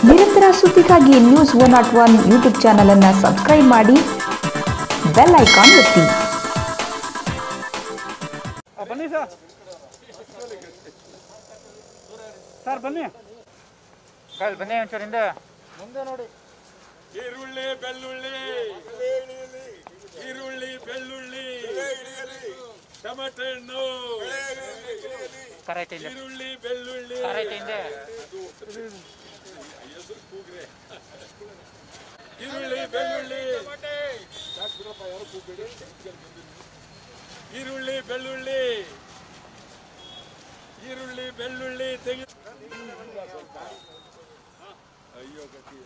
ನಿರಂತರ ಸುದ್ದಿಗಾಗಿ news one not one YouTube channel ಅನ್ನು ಸಬ್ಸ್ಕ್ರೈಬ್ ಮಾಡಿ ಬೆಲ್ ಐಕಾನ್ ಒತ್ತಿ ಆ, ಬನ್ನಿ ಸರ್ ಸರ್ ಬನ್ನಿ ಕಳ್ ಬನ್ನಿ ಒಂಚೂರಿಂದ ಈರುಳ್ಳಿ ಬೆಳ್ಳುಳ್ಳಿ ಈರುಳ್ಳಿ ಬೆಳ್ಳುಳ್ಳಿ ಟೊಮೆಟೊ ಹಣ್ಣು ಕರೈತಿಂದ ಈರುಳ್ಳಿ ಬೆಳ್ಳುಳ್ಳಿ ಕರೈತಿಂದ ಈರುಳ್ಳಿ ಬೆಳ್ಳುಳ್ಳಿ ಈರುಳ್ಳಿ ಬೆಳ್ಳುಳ್ಳಿ ಈರುಳ್ಳಿ ಬೆಳ್ಳುಳ್ಳಿ ತೆಂಗಿನ ಅಯ್ಯೋ ಗತಿ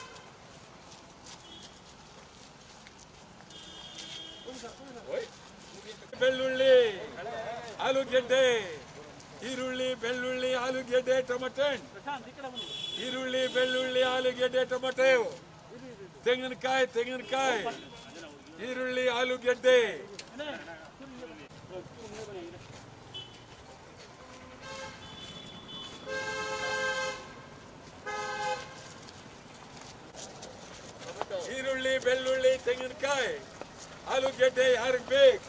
ಓಯ್. ಬೆಳ್ಳುಳ್ಳಿ ಆಲೂಗೆಡ್ಡೆ ಈರುಳ್ಳಿ ಬೆಳ್ಳುಳ್ಳಿ ಆಲೂಗೆಡ್ಡೆ ಟೊಮೆಟೊ ಈರುಳ್ಳಿ ಬೆಳ್ಳುಳ್ಳಿ ಆಲೂಗೆಡ್ಡೆ ಟೊಮೆಟೊ ತೆಂಗಿನಕಾಯಿ ತೆಂಗಿನಕಾಯಿ ಈರುಳ್ಳಿ ಆಲೂಗೆಡ್ಡೆ ಈರುಳ್ಳಿ ಬೆಳ್ಳುಳ್ಳಿ ತೆಂಗಿನಕಾಯಿ ಆಲೂಗೆಡ್ಡೆ ಯಾರಿಗೆ ಬೇಕು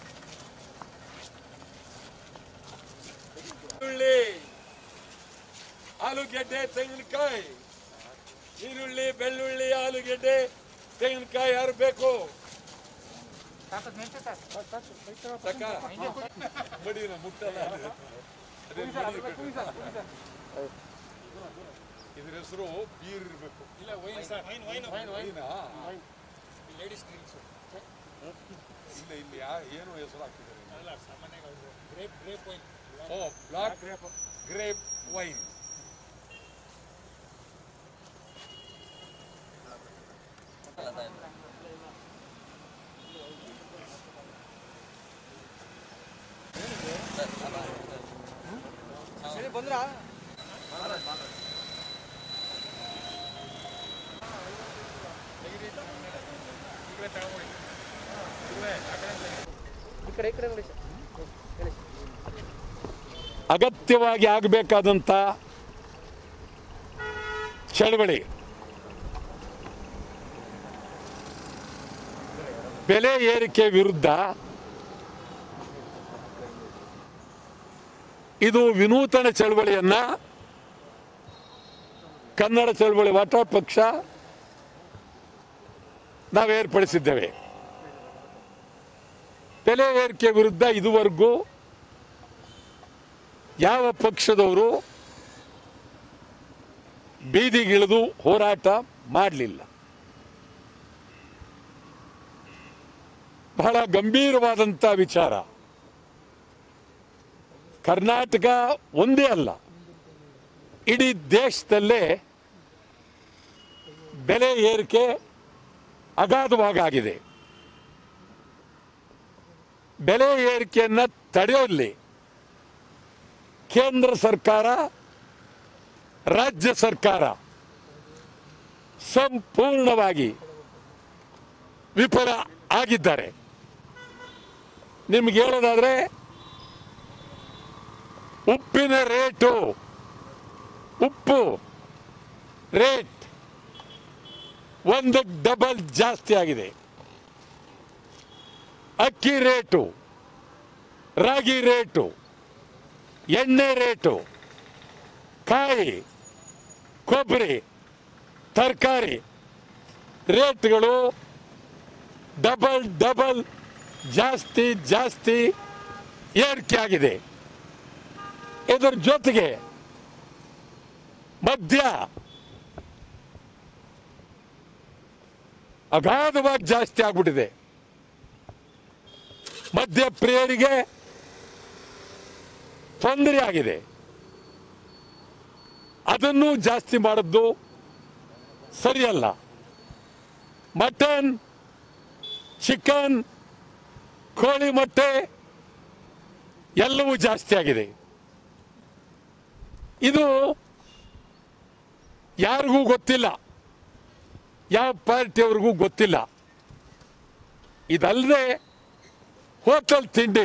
ಈರುಳ್ಳಿ ಆಲೂಗೆಡ್ಡೆ ತೆಂಗಿನಕಾಯಿ ಈರುಳ್ಳಿ ಬೆಳ್ಳುಳ್ಳಿ ಆಲೂಗೆಡ್ಡೆ ತೆಂಗಿನಕಾಯಿ ಯಾರು ಬೇಕು ಸಾಕು ನಿಂತು ಸರ್ ಸಾಕ ಮಡಿನ ಮುಟ್ಟಲ್ಲ ಅದು. ಅದೇ ಮಡಿ ಕಟ್ಟು. ಇದ್ರ ಹೆಸರು ಬೀರ್ ಇರಬೇಕು ಇಲ್ಲ ವೈನಾ ಇಲ್ಲ ಇಲ್ಲಿ ಯಾ ಏನು ಹೆಸರು ಹಾಕಿದ್ದಾರೆ ಓ ಬ್ಲಾಕ್ ಗ್ರೇಪ್ ವೈನ್ ಅಗತ್ಯವಾಗಿ ಆಗಬೇಕಾದಂಥ ಚಳವಳಿ ಬೆಲೆ ಏರಿಕೆ ವಿರುದ್ಧ ಇದು ವಿನೂತನ ಚಳವಳಿಯನ್ನ ಕನ್ನಡ ಚಳವಳಿ ವಾಟ ಪಕ್ಷ ನಾವು ಏರ್ಪಡಿಸಿದ್ದೇವೆ ಬೆಲೆ ಏರಿಕೆ ವಿರುದ್ಧ ಇದುವರೆಗೂ ಯಾವ ಪಕ್ಷದವರು ಬೀದಿಗಿಳಿದು ಹೋರಾಟ ಮಾಡಲಿಲ್ಲ ಬಹಳ ಗಂಭೀರವಾದಂಥ ವಿಚಾರ ಕರ್ನಾಟಕ ಒಂದೇ ಅಲ್ಲ ಇಡೀ ದೇಶದಲ್ಲೇ ಬೆಲೆ ಏರಿಕೆ ಅಗಾಧವಾಗಿದೆ ಬೆಲೆ ಏರಿಕೆಯನ್ನು ತಡೆಯುವಲ್ಲಿ ಕೇಂದ್ರ ಸರ್ಕಾರ ರಾಜ್ಯ ಸರ್ಕಾರ ಸಂಪೂರ್ಣವಾಗಿ ವಿಫಲ ಆಗಿದ್ದಾರೆ ನಿಮ್ಗೆ ಹೇಳೋದಾದ್ರೆ ಉಪ್ಪಿನ ರೇಟು ಉಪ್ಪು ರೇಟ್ ಒಂದು ಡಬಲ್ ಜಾಸ್ತಿ ಆಗಿದೆ ಅಕ್ಕಿ ರೇಟು ರಾಗಿ ರೇಟು ಎಣ್ಣೆ ರೇಟು ಕಾಯಿ ಕೊಬ್ಬರಿ ತರಕಾರಿ ರೇಟ್ಗಳು ಡಬಲ್ ಡಬಲ್ ಜಾಸ್ತಿ ಜಾಸ್ತಿ ಏರಿಕೆ ಆಗಿದೆ ಇದರ ಜೊತೆಗೆ ಮದ್ಯ ಅಗಾಧವಾಗಿ ಜಾಸ್ತಿ ಆಗ್ಬಿಟ್ಟಿದೆ ಮದ್ಯ ಪ್ರಿಯರಿಗೆ ತೊಂದರೆ ಆಗಿದೆ ಅದನ್ನು ಜಾಸ್ತಿ ಮಾಡಿದ್ದು ಸರಿಯಲ್ಲ ಮಟನ್ ಚಿಕನ್ ಕೋಳಿ ಮೊಟ್ಟೆ ಎಲ್ಲವೂ ಜಾಸ್ತಿ ಆಗಿದೆ ಇದು ಯಾರಿಗೂ ಗೊತ್ತಿಲ್ಲ ಯಾವ ಪಾರ್ಟಿಯವ್ರಿಗೂ ಗೊತ್ತಿಲ್ಲ ಇದಲ್ಲದೆ ಹೋಟೆಲ್ ತಿಂಡಿ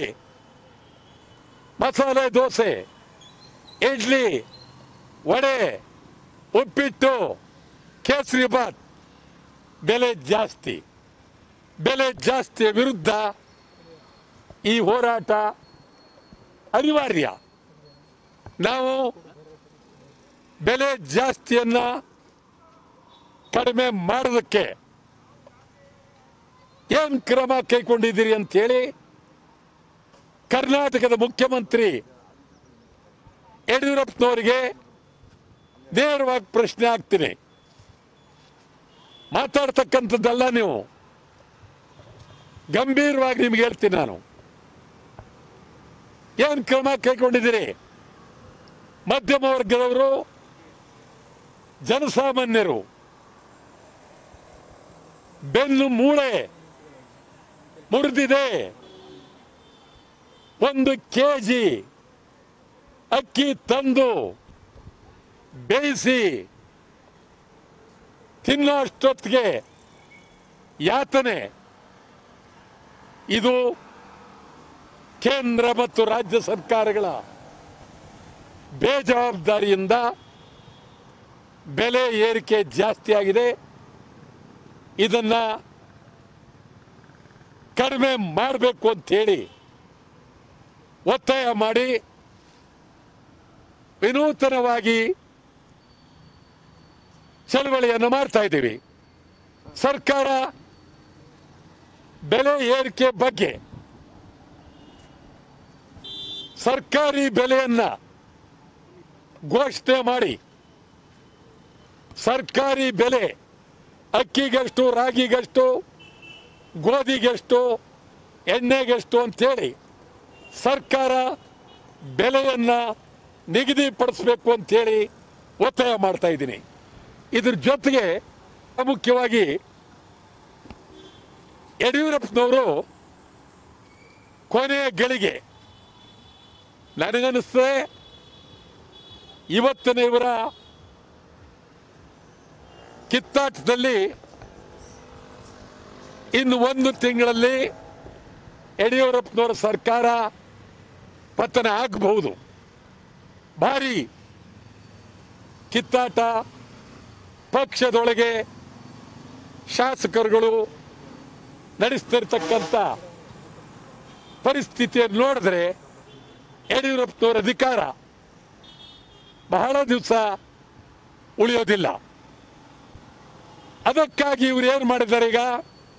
ಮಸಾಲೆ ದೋಸೆ ಇಡ್ಲಿ ವಡೆ ಉಪ್ಪಿಟ್ಟು ಕೇಸರಿಬಾತ್ ಬೆಲೆ ಜಾಸ್ತಿ ಬೆಲೆ ಜಾಸ್ತಿಯ ವಿರುದ್ಧ ಈ ಹೋರಾಟ ಅನಿವಾರ್ಯ ನಾವು ಬೆಲೆ ಜಾಸ್ತಿಯನ್ನ ಕಡಿಮೆ ಮಾಡೋದಕ್ಕೆ ಏನು ಕ್ರಮ ಕೈಗೊಂಡಿದ್ದೀರಿ ಅಂತೇಳಿ ಕರ್ನಾಟಕದ ಮುಖ್ಯಮಂತ್ರಿ ಯಡಿಯೂರಪ್ಪನವರಿಗೆ ನೇರವಾಗಿ ಪ್ರಶ್ನೆ ಹಾಕ್ತೀನಿ ಮಾತಾಡ್ತಕ್ಕಂಥದ್ದಲ್ಲ ನೀವು ಗಂಭೀರವಾಗಿ ನಿಮ್ಗೆ ಹೇಳ್ತೀನಿ ನಾನು ಏನು ಕ್ರಮ ಕೈಗೊಂಡಿದ್ದೀರಿ ಮಧ್ಯಮ ವರ್ಗದವರು ಜನಸಾಮಾನ್ಯರು ಬೆನ್ನು ಮೂಳೆ ಮುರಿದಿದೆ ಒಂದು ಕೆ ಜಿ ಅಕ್ಕಿ ತಂದು ಬೇಯಿಸಿ ತಿನ್ನೋ ಅಷ್ಟೊತ್ತಿಗೆ ಯಾತನೆ ಇದು ಕೇಂದ್ರ ಮತ್ತು ರಾಜ್ಯ ಸರ್ಕಾರಗಳ ಬೇಜವಾಬ್ದಾರಿಯಿಂದ ಬೆಲೆ ಏರಿಕೆ ಜಾಸ್ತಿ ಆಗಿದೆ ಇದನ್ನ ಕಡಿಮೆ ಮಾಡಬೇಕು ಅಂತೇಳಿ ಒತ್ತಾಯ ಮಾಡಿ ವಿನೂತನವಾಗಿ ಚಳವಳಿಯನ್ನು ಮಾಡ್ತಾ ಇದ್ದೀವಿ ಸರ್ಕಾರ ಬೆಲೆ ಏರಿಕೆ ಬಗ್ಗೆ ಸರ್ಕಾರಿ ಬೆಲೆಯನ್ನ ಘೋಷಣೆ ಮಾಡಿ ಸರ್ಕಾರಿ ಬೆಲೆ ಅಕ್ಕಿಗೆಷ್ಟು ರಾಗಿಗೆಷ್ಟು ಗೋಧಿಗೆಷ್ಟು ಎಣ್ಣೆಗೆಷ್ಟು ಅಂತೇಳಿ ಸರ್ಕಾರ ಬೆಲೆಯನ್ನ ನಿಗದಿಪಡಿಸಬೇಕು ಅಂತೇಳಿ ಒತ್ತಾಯ ಮಾಡ್ತಾ ಇದ್ದೀನಿ ಇದ್ರ ಜೊತೆಗೆ ಮುಖ್ಯವಾಗಿ ಯಡಿಯೂರಪ್ಪನವರು ಕೊನೆಯ ಗಳಿಗೆ ನನಗನ್ನಿಸ್ತದೆ ಇವತ್ತಿನ ಇವರ ಕಿತ್ತಾಟದಲ್ಲಿ ಇನ್ನು ಒಂದು ತಿಂಗಳಲ್ಲಿ ಯಡಿಯೂರಪ್ಪನವರ ಸರ್ಕಾರ ಪತನ ಆಗಬಹುದು ಭಾರಿ ಕಿತ್ತಾಟ ಪಕ್ಷದೊಳಗೆ ಶಾಸಕರುಗಳು ನಡೆಸ್ತಿರ್ತಕ್ಕಂಥ ಪರಿಸ್ಥಿತಿಯನ್ನು ನೋಡಿದ್ರೆ ಯಡಿಯೂರಪ್ಪನವರ ಅಧಿಕಾರ ಬಹಳ ದಿವಸ ಉಳಿಯೋದಿಲ್ಲ ಅದಕ್ಕಾಗಿ ಇವರು ಏನು ಮಾಡಿದ್ದಾರೆ ಈಗ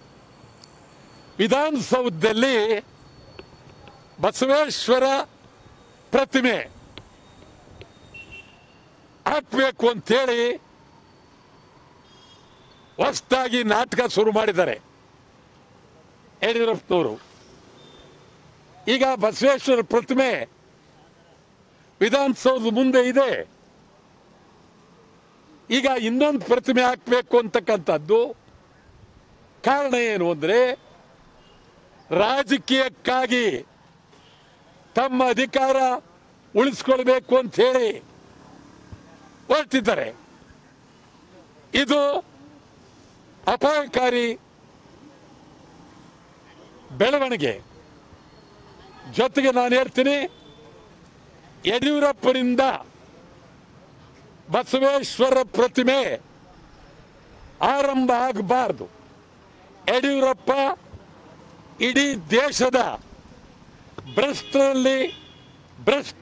ವಿಧಾನಸೌಧದಲ್ಲಿ ಬಸವೇಶ್ವರ ಪ್ರತಿಮೆ ಹಾಕಬೇಕು ಅಂತೇಳಿ ಹೊಸದಾಗಿ ನಾಟಕ ಶುರು ಮಾಡಿದ್ದಾರೆ ಯಡಿಯೂರಪ್ಪನವರು ಈಗ ಬಸವೇಶ್ವರ ಪ್ರತಿಮೆ ವಿಧಾನಸೌಧದ ಮುಂದೆ ಇದೆ ಈಗ ಇನ್ನೊಂದು ಪ್ರತಿಮೆ ಹಾಕಬೇಕು ಅಂತಕ್ಕಂಥದ್ದು ಕಾರಣ ಏನು ಅಂದರೆ ರಾಜಕೀಯಕ್ಕಾಗಿ ತಮ್ಮ ಅಧಿಕಾರ ಉಳಿಸ್ಕೊಳ್ಬೇಕು ಅಂತ ಹೇಳಿ ಹೊರಟಿದ್ದಾರೆ ಇದು ಅಪಾಯಕಾರಿ ಬೆಳವಣಿಗೆ ಜೊತೆಗೆ ನಾನು ಹೇಳ್ತೀನಿ ಯಡಿಯೂರಪ್ಪನಿಂದ ಬಸವೇಶ್ವರ ಪ್ರತಿಮೆ ಆರಂಭ ಆಗಬಾರ್ದು ಯಡಿಯೂರಪ್ಪ ಇಡೀ ದೇಶದ ಭ್ರಷ್ಟರಲ್ಲಿ ಭ್ರಷ್ಟ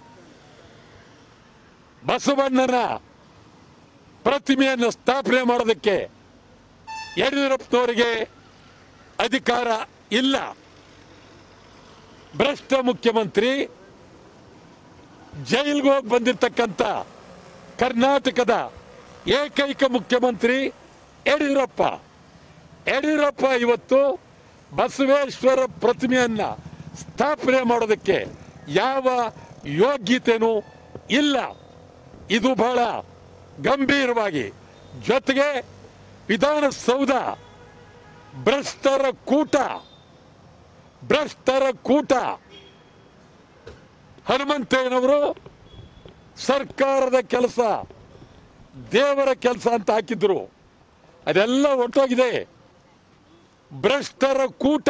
ಬಸವಣ್ಣನ ಪ್ರತಿಮೆಯನ್ನು ಸ್ಥಾಪನೆ ಮಾಡೋದಕ್ಕೆ ಯಡಿಯೂರಪ್ಪನವರಿಗೆ ಅಧಿಕಾರ ಇಲ್ಲ ಭ್ರಷ್ಟ ಮುಖ್ಯಮಂತ್ರಿ ಜೈಲ್ಗೆ ಹೋಗಿ ಬಂದಿರತಕ್ಕಂಥ ಕರ್ನಾಟಕದ ಏಕೈಕ ಮುಖ್ಯಮಂತ್ರಿ ಯಡಿಯೂರಪ್ಪ ಯಡಿಯೂರಪ್ಪ ಇವತ್ತು ಬಸವೇಶ್ವರ ಪ್ರತಿಮೆಯನ್ನ ಸ್ಥಾಪನೆ ಮಾಡೋದಕ್ಕೆ ಯಾವ ಯೋಗ್ಯತೆನೂ ಇಲ್ಲ ಇದು ಬಹಳ ಗಂಭೀರವಾಗಿ ಜೊತೆಗೆ ವಿಧಾನಸೌಧ ಭ್ರಷ್ಟರ ಕೂಟ ಭ್ರಷ್ಟರ ಕೂಟ ಹನುಮಂತಯ್ಯನವರು ಸರ್ಕಾರದ ಕೆಲಸ ದೇವರ ಕೆಲಸ ಅಂತ ಹಾಕಿದ್ರು ಅದೆಲ್ಲ ಹೊರಟೋಗಿದೆ ಭ್ರಷ್ಟರ ಕೂಟ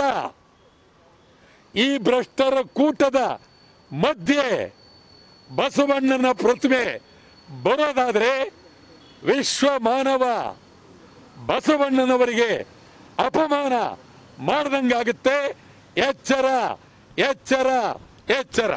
ಈ ಭ್ರಷ್ಟರ ಕೂಟದ ಮಧ್ಯೆ ಬಸವಣ್ಣನ ಪ್ರತಿಮೆ ಬರೋದಾದ್ರೆ ವಿಶ್ವ ಮಾನವ ಬಸವಣ್ಣನವರಿಗೆ ಅಪಮಾನ ಮಾಡ್ದಂಗಾಗುತ್ತೆ ಎಚ್ಚರ ಎಚ್ಚರ ಎಚ್ಚರ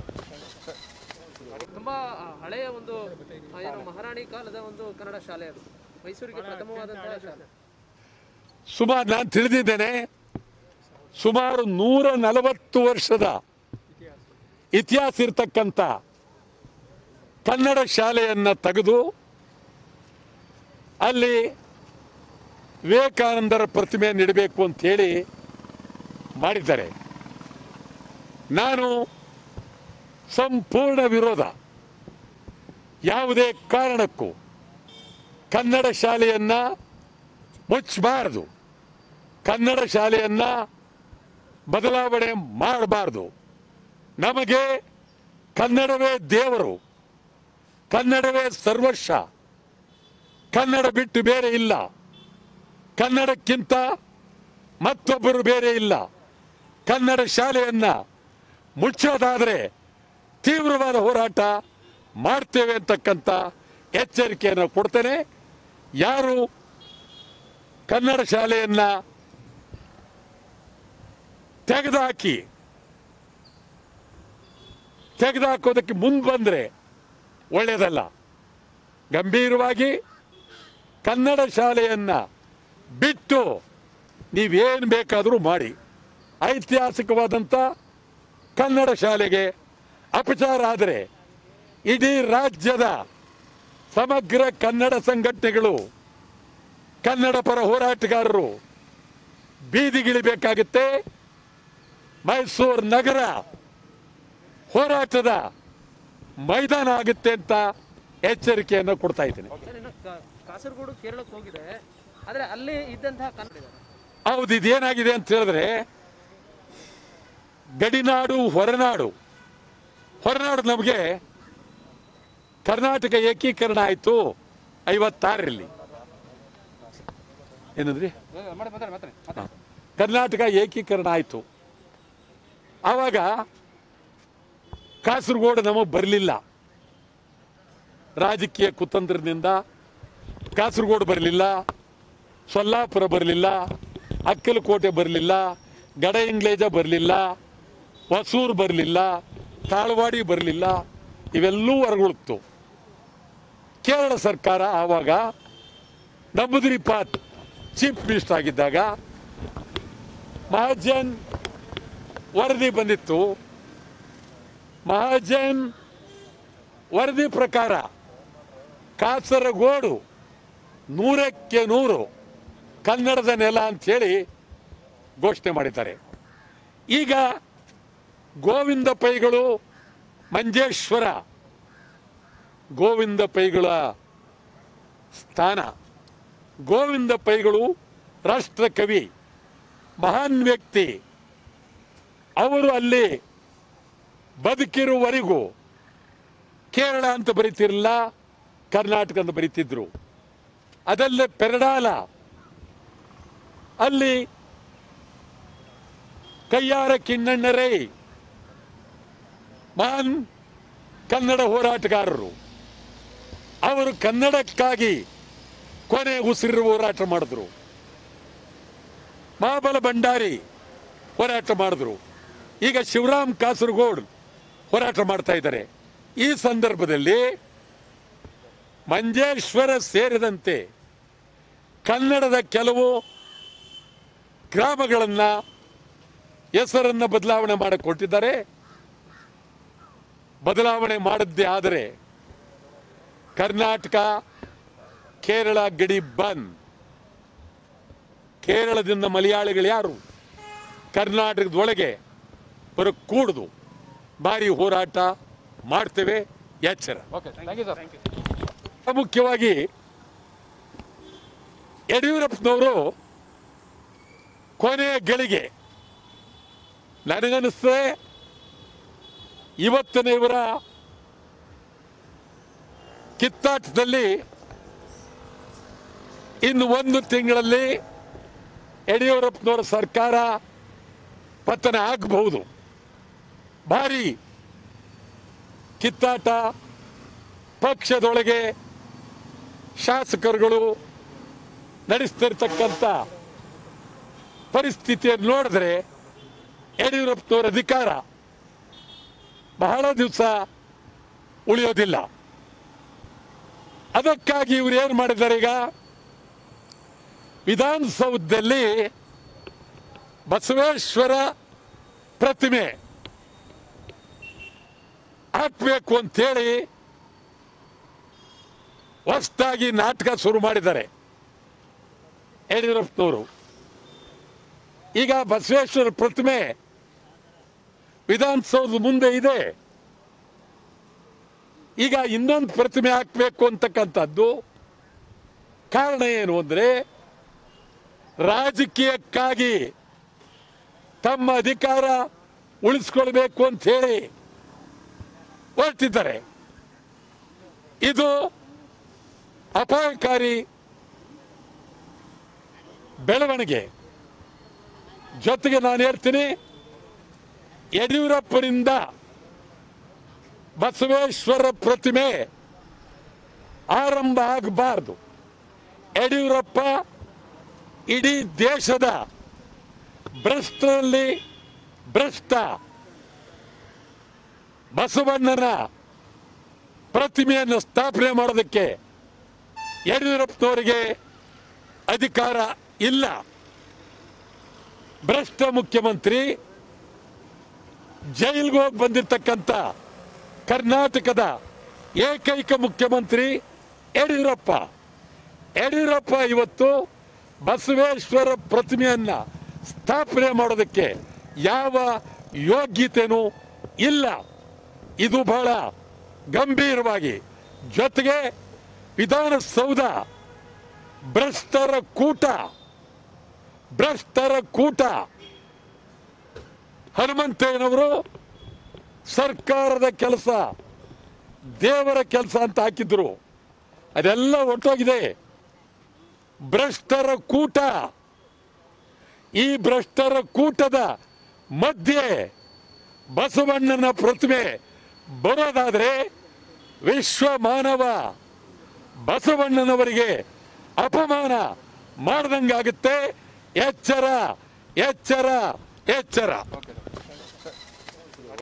ತುಂಬಾ ಹಳೆಯ ಒಂದು ಆ, ಏನು ಮಹಾರಾಣಿ ಕಾಲದ ಒಂದು ಕನ್ನಡ ಶಾಲೆ ಅದು ಮೈಸೂರಿಗೆ ಪ್ರಥಮವಾದಂತಹ ಶಾಲೆ ಸುಮಾರು ನಾನು ತಿಳಿದಿದ್ದೇನೆ ಸುಮಾರು ನೂರ ನಲವತ್ತು ವರ್ಷದ ಇತಿಹಾಸ ಇರ್ತಕ್ಕಂಥ ಕನ್ನಡ ಶಾಲೆಯನ್ನು ತೆಗೆದು ಅಲ್ಲಿ ವಿವೇಕಾನಂದರ ಪ್ರತಿಮೆ ನೀಡಬೇಕು ಅಂತೇಳಿ ಮಾಡಿದ್ದಾರೆ ನಾನು ಸಂಪೂರ್ಣ ವಿರೋಧ ಯಾವುದೇ ಕಾರಣಕ್ಕೂ ಕನ್ನಡ ಶಾಲೆಯನ್ನು ಮುಚ್ಚಬಾರದು ಕನ್ನಡ ಶಾಲೆಯನ್ನು ಬದಲಾವಣೆ ಮಾಡಬಾರ್ದು ನಮಗೆ ಕನ್ನಡವೇ ದೇವರು ಕನ್ನಡವೇ ಸರ್ವಸ್ವ ಕನ್ನಡ ಬಿಟ್ಟು ಬೇರೆ ಇಲ್ಲ ಕನ್ನಡಕ್ಕಿಂತ ಮತ್ತೊಬ್ಬರು ಬೇರೆ ಇಲ್ಲ ಕನ್ನಡ ಶಾಲೆಯನ್ನು ಮುಚ್ಚೋದಾದರೆ ತೀವ್ರವಾದ ಹೋರಾಟ ಮಾಡ್ತೇವೆ ಅಂತಕ್ಕಂಥ ಎಚ್ಚರಿಕೆಯನ್ನು ಕೊಡ್ತೇನೆ ಯಾರು ಕನ್ನಡ ಶಾಲೆಯನ್ನು ತೆಗೆದುಹಾಕಿ ತೆಗೆದುಹಾಕೋದಕ್ಕೆ ಮುಂದೆ ಬಂದರೆ ಒಳ್ಳೆಯದಲ್ಲ ಗಂಭೀರವಾಗಿ ಕನ್ನಡ ಶಾಲೆಯನ್ನು ಬಿಟ್ಟು ನೀವೇನು ಬೇಕಾದರೂ ಮಾಡಿ ಐತಿಹಾಸಿಕವಾದಂಥ ಕನ್ನಡ ಶಾಲೆಗೆ ಅಪಚಾರ ಆದರೆ ಇಡೀ ರಾಜ್ಯದ ಸಮಗ್ರ ಕನ್ನಡ ಸಂಘಟನೆಗಳು ಕನ್ನಡ ಪರ ಹೋರಾಟಗಾರರು ಬೀದಿಗಿಳಿಬೇಕಾಗುತ್ತೆ ಮೈಸೂರು ನಗರ ಹೋರಾಟದ ಮೈದಾನ ಆಗುತ್ತೆ ಅಂತ ಎಚ್ಚರಿಕೆಯನ್ನು ಕೊಡ್ತಾ ಇದ್ದೀನಿ ಏನೇನು ಕಾ- ಕಾಸರಗೋಡು ಕೇರಳಕ್ಕೆ ಹೋಗಿದೆ ಆದ್ರೆ ಅಲ್ಲಿ ಇದ್ದಂತಹ ಕನ್ನಡ ಇದೆ. ಹೌದು ಇದೇನಾಗಿದೆ ಅಂತ ಹೇಳಿದ್ರೆ ಗಡಿನಾಡು ಹೊರನಾಡು ಹೊರನಾಡು ನಮಗೆ ಕರ್ನಾಟಕ ಏಕೀಕರಣ ಆಯಿತು ಐವತ್ತಾರರಲ್ಲಿ ಏನಂದ್ರಿ ಮಾಡಿ ಮಾತಾಡಿ ಮಾತಾಡಿ ಮಾತಾಡಿ ಕರ್ನಾಟಕ ಏಕೀಕರಣ ಆಯಿತು ಆವಾಗ ಕಾಸರಗೋಡು ನಮಗೆ ಬರಲಿಲ್ಲ ರಾಜಕೀಯ ಕುತಂತ್ರದಿಂದ ಕಾಸರಗೋಡು ಬರಲಿಲ್ಲ ಸೊಲ್ಲಾಪುರ ಬರಲಿಲ್ಲ ಅಕ್ಕಲಕೋಟೆ ಬರಲಿಲ್ಲ ಗಡ ಇಂಗ್ಲೇಜ ಬರಲಿಲ್ಲ ಹೊಸೂರು ಬರಲಿಲ್ಲ ತಾಳ್ವಾಡಿ ಬರಲಿಲ್ಲ ಇವೆಲ್ಲೂ ಹೊರಗುಳುತ್ತು ಕೇರಳ ಸರ್ಕಾರ ಆವಾಗ ನಂಬುದಿರಿಪಾತ್ ಚೀಫ್ ಮಿನಿಸ್ಟರ್ ಆಗಿದ್ದಾಗ ಮಹಾಜನ್ ವರದಿ ಬಂದಿತ್ತು ಮಹಾಜನ್ ವರದಿ ಪ್ರಕಾರ ಕಾಸರಗೋಡು ನೂರಕ್ಕೆ ನೂರು ಕನ್ನಡದ ನೆಲ ಅಂಥೇಳಿ ಘೋಷಣೆ ಮಾಡಿದ್ದಾರೆ ಈಗ ಗೋವಿಂದ ಪೈಗಳು ಮಂಜೇಶ್ವರ ಗೋವಿಂದ ಪೈಗಳ ಸ್ಥಾನ ಗೋವಿಂದ ಪೈಗಳು ರಾಷ್ಟ್ರಕವಿ ಮಹಾನ್ ವ್ಯಕ್ತಿ ಅವರು ಅಲ್ಲಿ ಬದುಕಿರುವವರೆಗೂ ಕೇರಳ ಅಂತ ಬರೀತಿರಲಿಲ್ಲ ಕರ್ನಾಟಕ ಅಂತ ಬರೀತಿದ್ರು ಅದಲ್ಲೇ ಪೆರಡಾಲ ಅಲ್ಲಿ ಕಯ್ಯಾರ ಕಿಣ್ಣಣ್ಣರೇ ಮಹಾನ್ ಕನ್ನಡ ಹೋರಾಟಗಾರರು ಅವರು ಕನ್ನಡಕ್ಕಾಗಿ ಕೊನೆ ಉಸಿರು ಹೋರಾಟ ಮಾಡಿದ್ರು ಮಹಾಬಲ ಭಂಡಾರಿ ಹೋರಾಟ ಮಾಡಿದ್ರು ಈಗ ಶಿವರಾಮ್ ಕಾಸರಗೋಡ್ ಹೋರಾಟ ಮಾಡ್ತಾ ಇದ್ದಾರೆ ಈ ಸಂದರ್ಭದಲ್ಲಿ ಮಂಜೇಶ್ವರ ಸೇರಿದಂತೆ ಕನ್ನಡದ ಕೆಲವು ಗ್ರಾಮಗಳನ್ನು ಹೆಸರನ್ನು ಬದಲಾವಣೆ ಮಾಡಿಕೊಟ್ಟಿದ್ದಾರೆ ಬದಲಾವಣೆ ಮಾಡದ್ದೇ ಆದರೆ ಕರ್ನಾಟಕ ಕೇರಳ ಗಡಿ ಬಂದ್ ಕೇರಳದಿಂದ ಮಲಯಾಳಿಗಳು ಯಾರು ಕರ್ನಾಟಕದೊಳಗೆ ಬರೋ ಕೂಡುದು ಭಾರಿ ಹೋರಾಟ ಮಾಡ್ತೇವೆ ಎಚ್ಚರ ಓಕೆ ಥ್ಯಾಂಕ್ ಯು ಸರ್ ಮುಖ್ಯವಾಗಿ ಯಡಿಯೂರಪ್ಪನವರು ಕೊನೆಯ ಗಳಿಗೆ ನನಗನ್ನಿಸ್ತದೆ ಇವತ್ತಿನ ಇವರ ಕಿತ್ತಾಟದಲ್ಲಿ ಇನ್ನು ಒಂದು ತಿಂಗಳಲ್ಲಿ ಯಡಿಯೂರಪ್ಪನವರ ಸರ್ಕಾರ ಪತನ ಆಗಬಹುದು ಭಾರಿ ಕಿತ್ತಾಟ ಪಕ್ಷದೊಳಗೆ ಶಾಸಕರುಗಳು ನಡೆಸ್ತಿರ್ತಕ್ಕಂಥ ಪರಿಸ್ಥಿತಿಯನ್ನು ನೋಡಿದ್ರೆ ಯಡಿಯೂರಪ್ಪನವರ ಅಧಿಕಾರ ಬಹಳ ದಿವಸ ಉಳಿಯೋದಿಲ್ಲ ಅದಕ್ಕಾಗಿ ಇವರು ಏನು ಮಾಡಿದ್ದಾರೆ ಈಗ ವಿಧಾನಸೌಧದಲ್ಲಿ ಬಸವೇಶ್ವರ ಪ್ರತಿಮೆ ಹಾಕ್ಬೇಕು ಅಂತೇಳಿ ಹೊಸದಾಗಿ ನಾಟಕ ಶುರು ಮಾಡಿದ್ದಾರೆ ಯಡಿಯೂರಪ್ಪನವರು ಈಗ ಬಸವೇಶ್ವರ ಪ್ರತಿಮೆ ವಿಧಾನಸೌಧದ ಮುಂದೆ ಇದೆ ಈಗ ಇನ್ನೊಂದು ಪ್ರತಿಮೆ ಹಾಕಬೇಕು ಅಂತಕ್ಕಂಥದ್ದು ಕಾರಣ ಏನು ಅಂದರೆ ರಾಜಕೀಯಕ್ಕಾಗಿ ತಮ್ಮ ಅಧಿಕಾರ ಉಳಿಸ್ಕೊಳ್ಬೇಕು ಅಂತ ಹೇಳಿ ಹೊರಟಿದ್ದಾರೆ ಇದು ಅಪಾಯಕಾರಿ ಬೆಳವಣಿಗೆ ಜೊತೆಗೆ ನಾನು ಹೇಳ್ತೀನಿ ಯಡಿಯೂರಪ್ಪನಿಂದ ಬಸವೇಶ್ವರ ಪ್ರತಿಮೆ ಆರಂಭ ಆಗಬಾರ್ದು ಯಡಿಯೂರಪ್ಪ ಇಡೀ ದೇಶದ ಭ್ರಷ್ಟರಲ್ಲಿ ಭ್ರಷ್ಟ ಬಸವಣ್ಣನ ಪ್ರತಿಮೆಯನ್ನು ಸ್ಥಾಪನೆ ಮಾಡೋದಕ್ಕೆ ಯಡಿಯೂರಪ್ಪನವರಿಗೆ ಅಧಿಕಾರ ಇಲ್ಲ ಭ್ರಷ್ಟ ಮುಖ್ಯಮಂತ್ರಿ ಜೈಲಿಗೆ ಹೋಗಿ ಬಂದಿರತಕ್ಕಂಥ ಕರ್ನಾಟಕದ ಏಕೈಕ ಮುಖ್ಯಮಂತ್ರಿ ಯಡಿಯೂರಪ್ಪ ಯಡಿಯೂರಪ್ಪ ಇವತ್ತು ಬಸವೇಶ್ವರ ಪ್ರತಿಮೆಯನ್ನ ಸ್ಥಾಪನೆ ಮಾಡೋದಕ್ಕೆ ಯಾವ ಯೋಗ್ಯತೆನೂ ಇಲ್ಲ ಇದು ಬಹಳ ಗಂಭೀರವಾಗಿ ಜೊತೆಗೆ ವಿಧಾನಸೌಧ ಭ್ರಷ್ಟರ ಕೂಟ ಭ್ರಷ್ಟರ ಕೂಟ ಹನುಮಂತಯ್ಯನವರು ಸರ್ಕಾರದ ಕೆಲಸ ದೇವರ ಕೆಲಸ ಅಂತ ಹಾಕಿದ್ರು ಅದೆಲ್ಲ ಒಟ್ಟೋಗಿದೆ ಭ್ರಷ್ಟರ ಕೂಟ ಈ ಭ್ರಷ್ಟರ ಕೂಟದ ಮಧ್ಯೆ ಬಸವಣ್ಣನ ಪ್ರತಿಮೆ ಬರೋದಾದ್ರೆ ವಿಶ್ವ ಮಾನವ ಬಸವಣ್ಣನವರಿಗೆ ಅಪಮಾನ ಮಾಡ್ದಂಗಾಗುತ್ತೆ ಎಚ್ಚರ ಎಚ್ಚರ ಎಚ್ಚರ ಓಕೆ